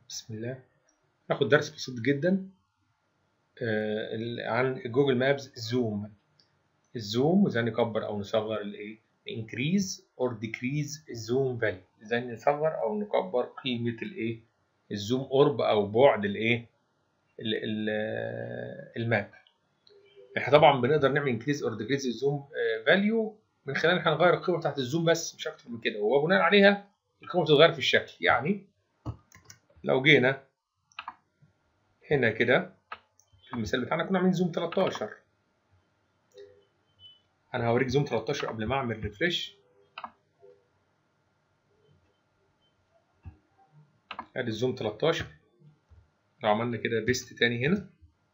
بسم الله ناخد درس بسيط جدا آه، ال- عن جوجل مابز زوم الزوم وازاي نكبر او نصغر الايه increase or decrease الزوم value ازاي نصغر او نكبر قيمة الايه الزوم قرب او بعد الايه ال- ال- الماب احنا طبعا بنقدر نعمل increase or decrease الزوم value من خلال احنا نغير القيمة بتاعت الزوم بس مش اكتر من كده وبناء عليها القيمة بتتغير في الشكل يعني لو جينا هنا كده في المثال بتاعنا كنا عاملين زوم 13 انا هوريك زوم 13 قبل ما اعمل ريفريش ادي الزوم 13 لو عملنا كده بيست تاني هنا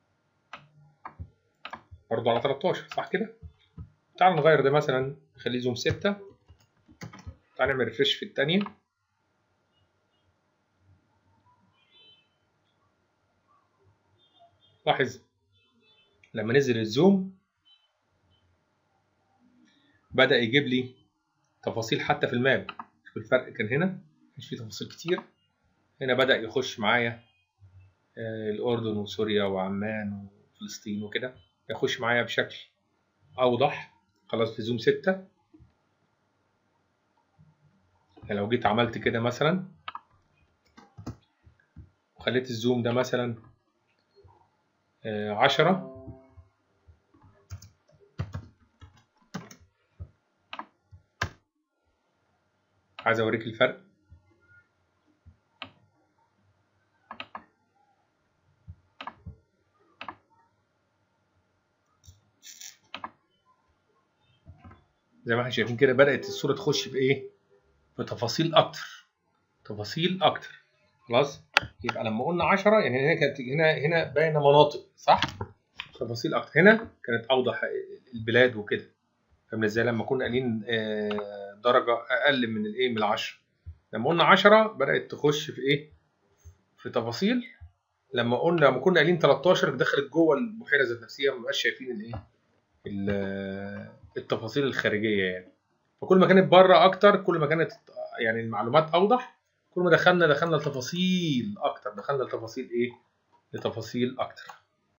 برضه على 13 صح كده تعال نغير ده مثلا نخليه زوم 6 تعال نعمل ريفريش في الثانيه لاحظ لما نزل الزوم بدأ يجيب لي تفاصيل حتى في الماب شوف الفرق كان هنا مش فيه تفاصيل كتير هنا بدأ يخش معايا آه، الأردن وسوريا وعمان وفلسطين وكده يخش معايا بشكل أوضح خلاص في زوم ستة يعني لو جيت عملت كده مثلا وخليت الزوم ده مثلا آه، عشرة عايز اوريك الفرق زي ما احنا شايفين كده بدأت الصورة تخش في ايه في تفاصيل اكتر تفاصيل اكتر خلاص يبقى لما قلنا 10 يعني هنا كانت هنا هنا باينه مناطق صح تفاصيل اكتر هنا كانت اوضح البلاد وكده فاهم ازاي لما كنا قايلين آه، درجه اقل من الايه من العشرة لما قلنا 10 بدات تخش في ايه في تفاصيل لما قلنا لما كنا قايلين 13 دخلت جوه البحيره ذات نفسها ما بقاش شايفين الايه ال- التفاصيل الخارجيه يعني فكل ما كانت بره اكتر كل ما كانت يعني المعلومات اوضح كل ما دخلنا دخلنا لتفاصيل اكتر دخلنا لتفاصيل ايه لتفاصيل اكتر